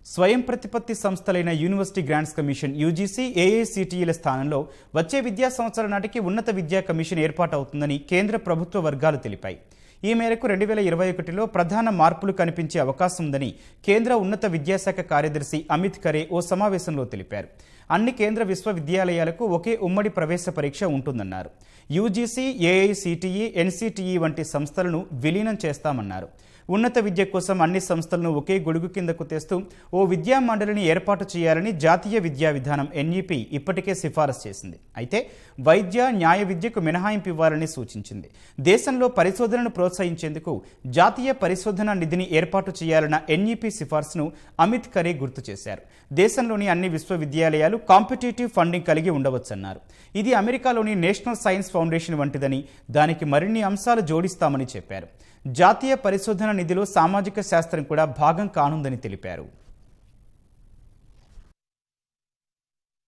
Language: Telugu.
స్వయం ప్రతిపత్తి సంస్థలైన యూనివర్సిటీ గ్రాంట్స్ కమిషన్ యూజీసీ ఏఐసిటిఈల స్థానంలో వచ్చే విద్యా సంవత్సరం నాటికి ఉన్నత విద్యా కమిషన్ ఏర్పాటవుతుందని కేంద్ర ప్రభుత్వ వర్గాలు తెలిపాయి ఈ మేరకు రెండు వేల ఇరవై ఒకటిలో ప్రధాన మార్పులు కనిపించే అవకాశం ఉందని కేంద్ర ఉన్నత విద్యాశాఖ కార్యదర్శి అమిత్ ఖరే ఓ సమావేశంలో తెలిపారు అన్ని కేంద్ర విశ్వవిద్యాలయాలకు ఒకే ఉమ్మడి ప్రవేశ పరీక్ష ఉంటుందన్నారు యూజీసీ ఏఐసిటిఈ ఎన్సిటిఈ వంటి సంస్థలను విలీనం చేస్తామన్నారు ఉన్నత విద్య కోసం అన్ని సంస్థలను ఒకే గొడుగు కిందకు తెస్తూ ఓ విద్యా మండలిని ఏర్పాటు చేయాలని జాతీయ విద్యా విధానం ఎన్ఈపి ఇప్పటికే సిఫారసు చేసింది అయితే వైద్య న్యాయ విద్యకు మినహాయింపు ఇవ్వాలని సూచించింది దేశంలో పరిశోధనను ప్రోత్సహించేందుకు జాతీయ పరిశోధన నిధిని ఏర్పాటు చేయాలన్న ఎన్ఈపి సిఫార్సును అమిత్ ఖరే గుర్తు చేశారు దేశంలోని అన్ని విశ్వవిద్యాలయాలు కాంపిటేటివ్ ఫండింగ్ కలిగి ఉండవచ్చన్నారు ఇది అమెరికాలోని నేషనల్ సైన్స్ ఫౌండేషన్ వంటిదని దానికి మరిన్ని అంశాలు జోడిస్తామని చెప్పారు జాతీయ పరిశోధన నిధిలో సామాజిక శాస్త్రం కూడా భాగం కానుందని తెలిపారు